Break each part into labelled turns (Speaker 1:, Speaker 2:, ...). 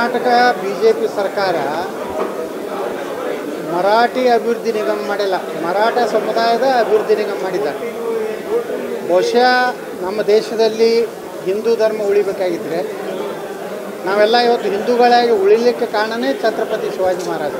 Speaker 1: Karnataka B J P ಸರ್ಕಾರ ಮರಾಠಿ ಅಭಿವೃದ್ಧಿ ನಿಗಮ ಮಾಡಿಲ್ಲ ಮರಾಠ ಸಮುದಾಯದ ಅಭಿವೃದ್ಧಿ ನಿಗಮ ಮಾಡಿದ್ದಾರೆ ಬಹುಶಃ ನಮ್ಮ ದೇಶದಲ್ಲಿ ಹಿಂದೂ ಧರ್ಮ ಉಳಿಬೇಕಾಗಿದ್ದರೆ ನಾವೆಲ್ಲ ಇವತ್ತು ಹಿಂದೂಗಳಾಗಿ ಉಳಿಲಿಕ್ಕೆ ಕಾರಣನೇ ಛತ್ರಪತಿ ಶಿವಾಜಿ ಮಹಾರಾಜ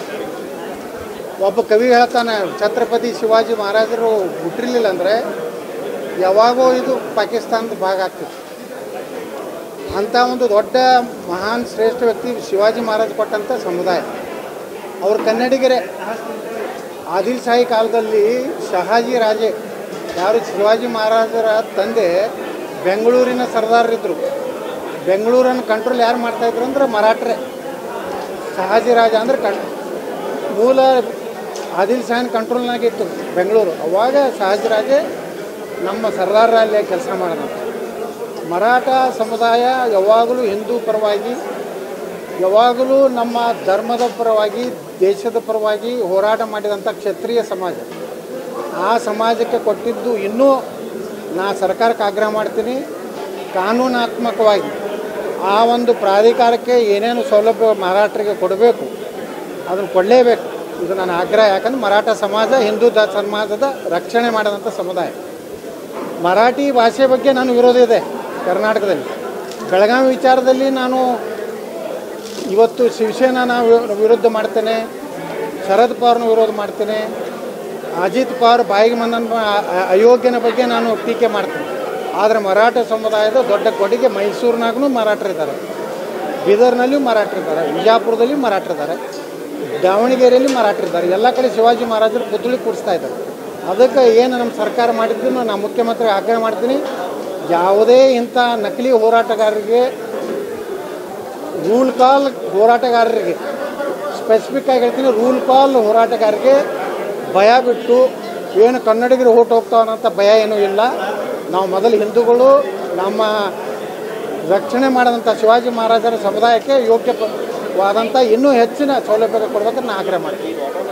Speaker 1: ಒಬ್ಬ ಕವಿ ಹೇಳ್ತಾನೆ ಛತ್ರಪತಿ ಶಿವಾಜಿ ಮಹಾರಾಜರು ಹುಟ್ಟಿರ್ಲಿಲ್ಲ ಅಂದರೆ ಯಾವಾಗೋ ಇದು ಪಾಕಿಸ್ತಾನದ ಭಾಗ ಆಗ್ತಿತ್ತು ಅಂಥ ಒಂದು ದೊಡ್ಡ ಮಹಾನ್ ಶ್ರೇಷ್ಠ ವ್ಯಕ್ತಿ ಶಿವಾಜಿ ಮಹಾರಾಜ್ ಕೊಟ್ಟಂಥ ಸಮುದಾಯ ಅವರು ಕನ್ನಡಿಗರೇ ಆದಿಲ್ ಶಾಹಿ ಕಾಲದಲ್ಲಿ ಶಹಾಜಿ ರಾಜೆ ಯಾರು ಶಿವಾಜಿ ಮಹಾರಾಜರ ತಂದೆ ಬೆಂಗಳೂರಿನ ಸರ್ದಾರರಿದ್ದರು ಬೆಂಗಳೂರನ್ನು ಕಂಟ್ರೋಲ್ ಯಾರು ಮಾಡ್ತಾಯಿದ್ರು ಅಂದ್ರೆ ಮರಾಠರೇ ಶಹಾಜಿ ರಾಜ ಅಂದ್ರೆ ಕಣ್ ಮೂಲ ಆದಿಲ್ ಶಾಹನ್ ಕಂಟ್ರೋಲ್ನಾಗಿತ್ತು ಬೆಂಗಳೂರು ಅವಾಗ ಶಹಾಜಿ ರಾಜೆ ನಮ್ಮ ಸರ್ದಾರ ಅಲ್ಲಿ ಕೆಲಸ ಮಾಡೋಣ ಮರಾಠ ಸಮುದಾಯ ಯಾವಾಗಲೂ ಹಿಂದೂ ಪರವಾಗಿ ಯಾವಾಗಲೂ ನಮ್ಮ ಧರ್ಮದ ಪರವಾಗಿ ದೇಶದ ಪರವಾಗಿ ಹೋರಾಟ ಮಾಡಿದಂಥ ಕ್ಷತ್ರಿಯ ಸಮಾಜ ಆ ಸಮಾಜಕ್ಕೆ ಕೊಟ್ಟಿದ್ದು ಇನ್ನೂ ನಾ ಸರ್ಕಾರಕ್ಕೆ ಆಗ್ರಹ ಮಾಡ್ತೀನಿ ಕಾನೂನಾತ್ಮಕವಾಗಿ ಆ ಒಂದು ಪ್ರಾಧಿಕಾರಕ್ಕೆ ಏನೇನು ಸೌಲಭ್ಯ ಮರಾಠರಿಗೆ ಕೊಡಬೇಕು ಅದನ್ನು ಕೊಡಲೇಬೇಕು ಇದು ನನ್ನ ಆಗ್ರಹ ಯಾಕಂದ್ರೆ ಮರಾಠ ಸಮಾಜ ಹಿಂದೂ ದ ಸಮಾಜದ ರಕ್ಷಣೆ ಮಾಡಿದಂಥ ಸಮುದಾಯ ಮರಾಠಿ ಭಾಷೆ ಬಗ್ಗೆ ನಾನು ವಿರೋಧ ಇದೆ ಕರ್ನಾಟಕದಲ್ಲಿ ಬೆಳಗಾವಿ ವಿಚಾರದಲ್ಲಿ ನಾನು ಇವತ್ತು ಶಿವಸೇನಾನ ವಿ- ವಿರುದ್ಧ ಮಾಡ್ತೇನೆ ಶರದ್ ಪವಾರ್ನ ವಿರೋಧ ಮಾಡ್ತೇನೆ ಅಜಿತ್ ಪವಾರ್ ಬಾಯಿಗೆ ಬಂದನ್ ಅಯೋಗ್ಯನ ಬಗ್ಗೆ ನಾನು ಟೀಕೆ ಮಾಡ್ತೀನಿ ಆದರೆ ಮರಾಠ ಸಮುದಾಯದ ದೊಡ್ಡ ಕೊಡುಗೆ ಮೈಸೂರಿನಾಗೂ ಮರಾಠರಿದ್ದಾರೆ ಬೀದರ್ನಲ್ಲಿಯೂ ಮರಾಠರಿದ್ದಾರೆ ವಿಜಾಪುರದಲ್ಲಿ ಮರಾಠರಿದ್ದಾರೆ ದಾವಣಗೆರೆಯಲ್ಲಿ ಮರಾಠರಿದ್ದಾರೆ ಎಲ್ಲ ಕಡೆ ಶಿವಾಜಿ ಮಹಾರಾಜರು ಪುತ್ಳಿ ಕೂಡಿಸ್ತಾ ಇದ್ದಾರೆ ಅದಕ್ಕೆ ಏನು ನಮ್ಮ ಸರ್ಕಾರ ಮಾಡಿದ್ದನ್ನು ನಾನು ಮುಖ್ಯಮಂತ್ರಿ ಆಗ್ರಹ ಮಾಡ್ತೀನಿ ಯಾವುದೇ ಇಂಥ ನಕಲಿ ಹೋರಾಟಗಾರರಿಗೆ ರೂಲ್ ಕಾಲ್ ಹೋರಾಟಗಾರರಿಗೆ ಸ್ಪೆಸಿಫಿಕ್ ಆಗಿ ಹೇಳ್ತೀನಿ ರೂಲ್ ಕಾಲ್ ಹೋರಾಟಗಾರರಿಗೆ ಭಯ ಬಿಟ್ಟು ಏನು ಕನ್ನಡಿಗರು ಓಟ್ ಹೋಗ್ತಾವ ಅನ್ನೋಂಥ ಭಯ ಏನೂ ಇಲ್ಲ ನಾವು ಮೊದಲು ಹಿಂದೂಗಳು ನಮ್ಮ ರಕ್ಷಣೆ ಮಾಡಿದಂಥ ಶಿವಾಜಿ ಮಹಾರಾಜರ ಸಮುದಾಯಕ್ಕೆ ಯೋಗ್ಯವಾದಂಥ ಇನ್ನೂ ಹೆಚ್ಚಿನ ಸೌಲಭ್ಯ ಕೊಡ್ಬೇಕಂತ ನಾನು ಆಗ್ರಹ ಮಾಡ್ತೀನಿ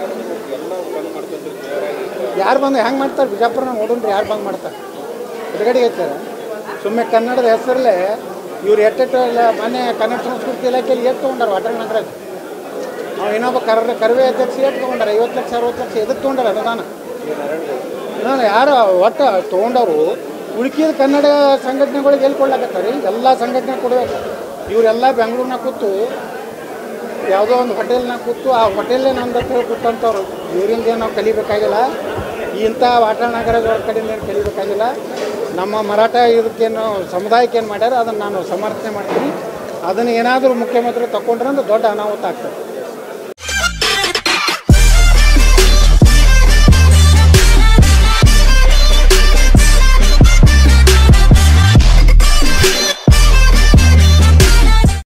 Speaker 1: ಯಾರು ಬಂದು ಹೆಂಗೆ ಮಾಡ್ತಾರೆ ಬಿಜಾಪುರನ ನೋಡೋಣ್ರಿ ಯಾರು ಬಂದು ಮಾಡ್ತಾರೆ ಎದುರುಗಡೆ ಐತಾರೆ ಸುಮ್ಮನೆ ಕನ್ನಡದ ಹೆಸರಲ್ಲೇ ಇವ್ರು ಎಟ್ಟೆಟ್ಟು ಎಲ್ಲ ಮೊನ್ನೆ ಕನ್ನಡ ಸಂಸ್ಕೃತಿ ಇಲಾಖೆಯಲ್ಲಿ ಎಷ್ಟು ತೊಗೊಂಡಾರ ವಾಟರ್ ನಾಗರಾಜ್ ನಾವು ಇನ್ನೊಬ್ಬ ಕರ್ ಕರ್ವೆ ಅಧ್ಯಕ್ಷ ಎಷ್ಟು ತೊಗೊಂಡಾರ ಐವತ್ತು ಲಕ್ಷ ಅರವತ್ತು ಲಕ್ಷ ಎದಕ್ಕೆ ತೊಗೊಂಡಾರ ಅನುದಾನ ನಾನು ಯಾರು ಒಟ್ಟು ತೊಗೊಂಡವರು ಉಳ್ಕಿದ ಕನ್ನಡ ಸಂಘಟನೆಗಳಿಗೆ ಎಲ್ಲಿ ಕೊಡ್ಲಾಕತ್ತಾರೆ ಎಲ್ಲ ಸಂಘಟನೆ ಕೊಡಬೇಕು ಇವರೆಲ್ಲ ಬೆಂಗಳೂರಿನಾಗ ಕೂತು ಯಾವುದೋ ಒಂದು ಹೋಟೆಲ್ನಾಗ ಕೂತು ಆ ಹೋಟೆಲ್ಲೇ ನಮ್ದು ಅಂತ ಹೇಳಿ ಕೂತಂಥವ್ರು ಇವರಿಂದ ಏನು ನಾವು ಕಲಿಬೇಕಾಗಿಲ್ಲ ಇಂಥ ವಾಟಾಳ್ ನಾಗರಾಜ್ ಅವ್ರ ಕಡೆಯಿಂದ ಏನು ಕಲಿಬೇಕಾಗಿಲ್ಲ ನಮ್ಮ ಮರಾಠ ಇದಕ್ಕೇನು ಸಮುದಾಯಕ್ಕೆ ಏನು ಮಾಡ್ಯಾರ ಅದನ್ನು ನಾನು ಸಮರ್ಥನೆ ಮಾಡ್ತೀನಿ ಅದನ್ನು ಏನಾದರೂ ಮುಖ್ಯಮಂತ್ರಿ ತಗೊಂಡ್ರೆ ಅಂದ್ರೆ ದೊಡ್ಡ ಅನಾಹುತ ಆಗ್ತದೆ